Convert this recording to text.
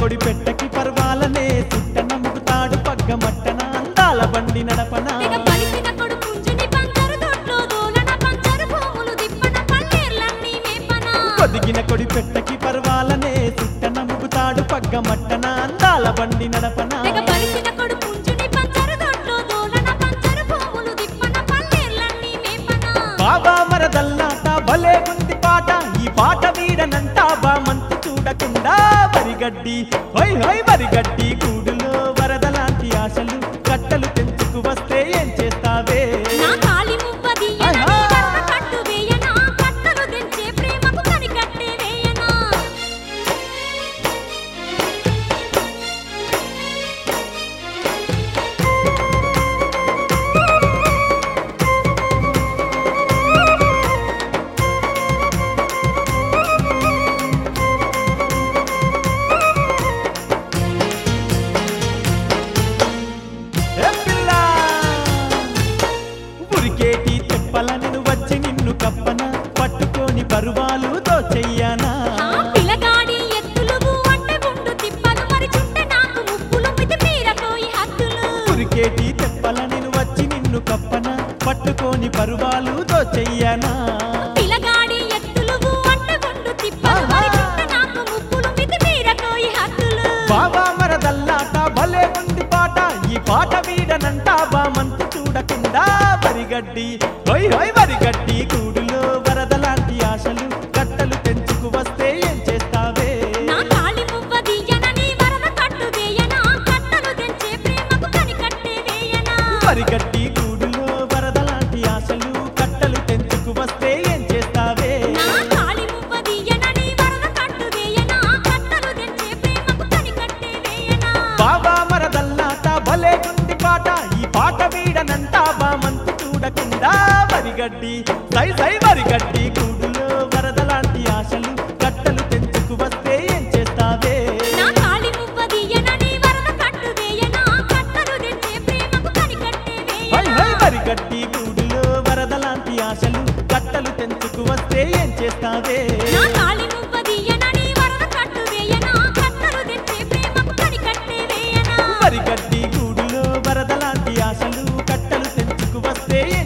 కొడి పెట్టకి పర్వాలనే సుట్ట నమ్ముతాడు పగ్గ మట్టన అందాల బండి నడపన తెగ పలిసిన కొడుకుంజుని పంచరు దొడ్లో దోలన పంచరు భూములు దిప్పన పల్లేర్లన్నీ మేపన కొదిగిన కొడి పెట్టకి పర్వాలనే సుట్ట నమ్ముతాడు పగ్గ మట్టన అందాల బండి నడపన తెగ పలిసిన కొడుకుంజుని పంచరు దొడ్లో దోలన పంచరు భూములు దిప్పన పల్లేర్లన్నీ మేపన బాబా మరదల్లాట భలే ఉంది పాట ఈ పాట వీడనంతా బామంతు చూడకుండా వరిగడ్డి హొయ్ హొయ్ వరిగడ్డి గూడులో వరదలాంటి ఆశలు కట్టలు తెంచుకు వస్తే ఏం చేస్తావే నా కాలి మువ్వది ఎనని వరద కట్టు వేయనా కట్టలు తెంచే ప్రేమకు కనికట్టే వేయనా ఏ పిల్ల ఉరికేటి తెప్పల నేను వచ్చి నిన్ను కప్పన పట్టుకొని బరువాలు దోచెయ్యానా ఆ పిలగాడి ఎత్తులుగు అంటే గుండు తిప్పలు మరి చుట్టే నాకు ముప్పులు మితి మీరకోయి హద్దులు ఉరికేటి తెప్పల నేను వచ్చి నిన్ను కప్పన పట్టుకొని బరువాలు దోచెయ్యానా పిలగాడి ఎత్తులుగు అంటే గుండు తిప్పలు మరి చుట్టే నాకు ముప్పులు మితి మీరకోయి హద్దులు బాబా మరదల్లాట భలే ఉంది పాట ఈ పాట వీడనంట బామంతు చూడకుండా వరిగడ్డి హొయ్ హొయ్ వరిగడ్డి గూడులో వరదలాంటి ఆశలు కట్టలు తెంచుకు వస్తే ఏం చేస్తావే నా కాలి మువ్వది ఎనని వరద కట్టు వేయనా కట్టలు తెంచే ప్రేమకు కనికట్టే వేయనా వరిగడ్డి గూడులో వరదలాంటి ఆశలు కట్టలు తెంచుకు వస్తే ఏం చేస్తావే నా కాలి మువ్వది ఎనని వరద కట్టు వేయనా కట్టలు తెంచే ప్రేమకు కనికట్టే వేయనా బాబా మరదల్లాట భలే ఉంది పాట ఈ పాట వీడనంట బామంతు చూడకుండా వరిగడ్డి సై సై వరిగడ్డి గూడులో వరదలాంటి ఆశలు కట్టలు తెంచుకు వస్తే ఏం చేస్తావే నా కాలి మువ్వది ఎనని వరద కట్టు వేయనా కట్టలు తెంచే ప్రేమకు కనికట్టే హై వేయనా హై వరిగడ్డి గూడులో వరదలాంటి ఆశలు కట్టలు తెంచుకు వస్తే ఏం చేస్తావే నా కాలి మువ్వది ఎనని వరద కట్టు వేయనా కట్టలు తెంచే ప్రేమకు కనికట్టే వేయనా వరిగడ్డి గూడులో వరదలాంటి ఆశలు కట్టలు తెంచుకు వస్తే